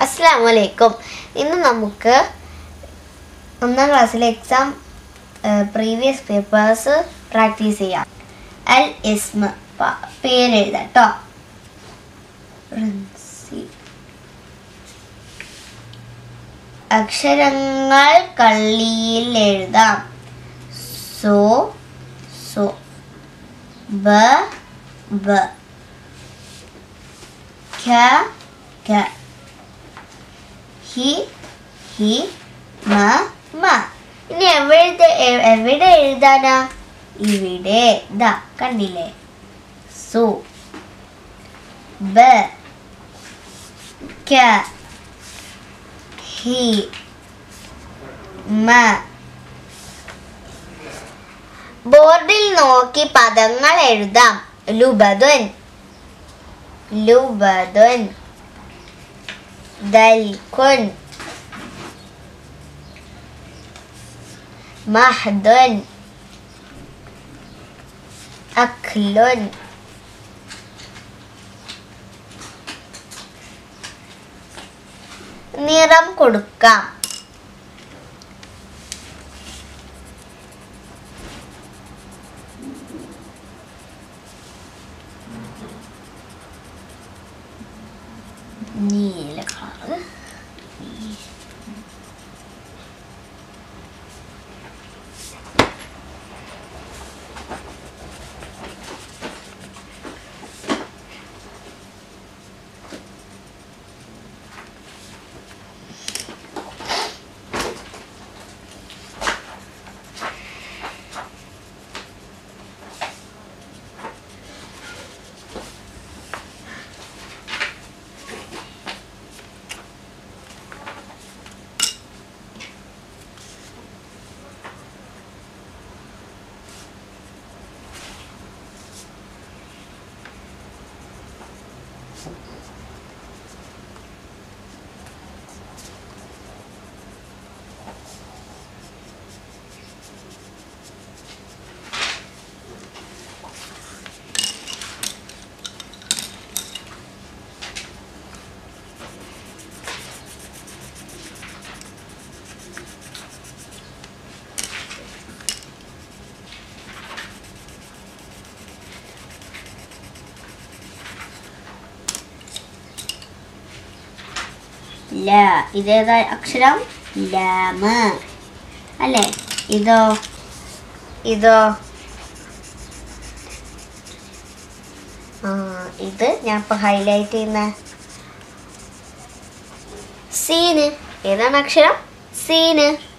അസ്സാം വലൈക്കും ഇന്ന് നമുക്ക് ഒന്നാം ക്ലാസ്സിലെ എക്സാം പ്രീവിയസ് പേപ്പേഴ്സ് പ്രാക്ടീസ് ചെയ്യാം അൽ ഇസ്മ പ- പേരെഴുതാം കേട്ടോ അക്ഷരങ്ങൾ കള്ളിയിൽ എഴുതാം സോ സോ ബ ബ ഖ ഖ ഹി ഹി മ മ ഇനി എവിടെ എ- എവിടെ എഴുതാനാ ഇവിടെ ദാ കണ്ടില്ലേ സു ബ ക ഹി മ ബോർഡിൽ നോക്കി പദങ്ങൾ എഴുതാം ലുബദുൻ ലുബദുൻ ദൽകുൻ മഹ്ദുൻ അഖ്ലുൻ നിറം കൊടുക്കാം നീല കളറ് ല ഇതേതാ അക്ഷരം ലാമ് അല്ലേ ഇതോ ഇതോ ആ ഇത് ഞാൻ ഇപ്പൊ ഹൈലൈറ്റ് ചെയ്യുന്ന സീന് ഏതാണ് അക്ഷരം സീന്